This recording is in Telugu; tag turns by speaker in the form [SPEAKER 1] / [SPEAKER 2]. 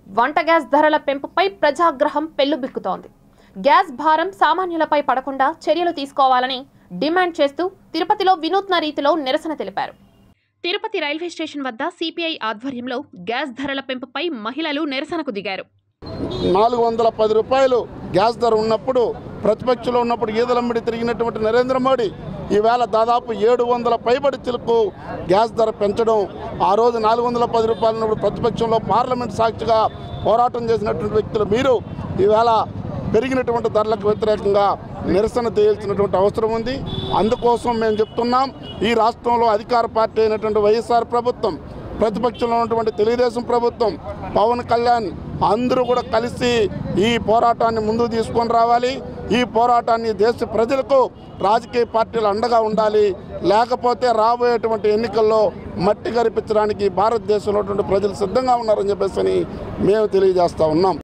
[SPEAKER 1] వంట గ్యాస్ ధరల పెంపుపై ప్రజాగ్రహం పెల్లుబిక్కుతోంది గ్యాస్ భారం సామాన్యులపై పడకుండా చర్యలు తీసుకోవాలని డిమాండ్ చేస్తూ తిరుపతిలో వినూత్న రీతిలో నిరసన తెలిపారు తిరుపతి రైల్వే స్టేషన్ వద్ద సిపిఐ ఆధ్వర్యంలో గ్యాస్ ధరల పెంపుపై మహిళలు నిరసనకు దిగారు
[SPEAKER 2] నాలుగు వందల పది రూపాయలు గ్యాస్ ధర ఉన్నప్పుడు ప్రతిపక్షంలో ఉన్నప్పుడు ఈదలమ్మడి తిరిగినటువంటి నరేంద్ర మోడీ ఈవేళ దాదాపు ఏడు వందల పైబడి చిలుకు గ్యాస్ ధర పెంచడం ఆ రోజు నాలుగు వందల పది రూపాయలు ఉన్నప్పుడు ప్రతిపక్షంలో పార్లమెంట్ సాక్షిగా పోరాటం చేసినటువంటి వ్యక్తులు మీరు ఈవేళ పెరిగినటువంటి ధరలకు వ్యతిరేకంగా నిరసన చేయాల్సినటువంటి అవసరం ఉంది అందుకోసం మేము చెప్తున్నాం ఈ రాష్ట్రంలో అధికార పార్టీ అయినటువంటి వైఎస్ఆర్ ప్రభుత్వం ప్రతిపక్షంలో ఉన్నటువంటి తెలుగుదేశం ప్రభుత్వం పవన్ కళ్యాణ్ అందరూ కూడా కలిసి ఈ పోరాటాన్ని ముందుకు తీసుకొని రావాలి ఈ పోరాటాన్ని దేశ ప్రజలకు రాజకీయ పార్టీలు అండగా ఉండాలి లేకపోతే రాబోయేటువంటి ఎన్నికల్లో మట్టి గరిపించడానికి భారతదేశంలో ఉన్నటువంటి ప్రజలు సిద్ధంగా ఉన్నారని చెప్పేసి మేము తెలియజేస్తా ఉన్నాం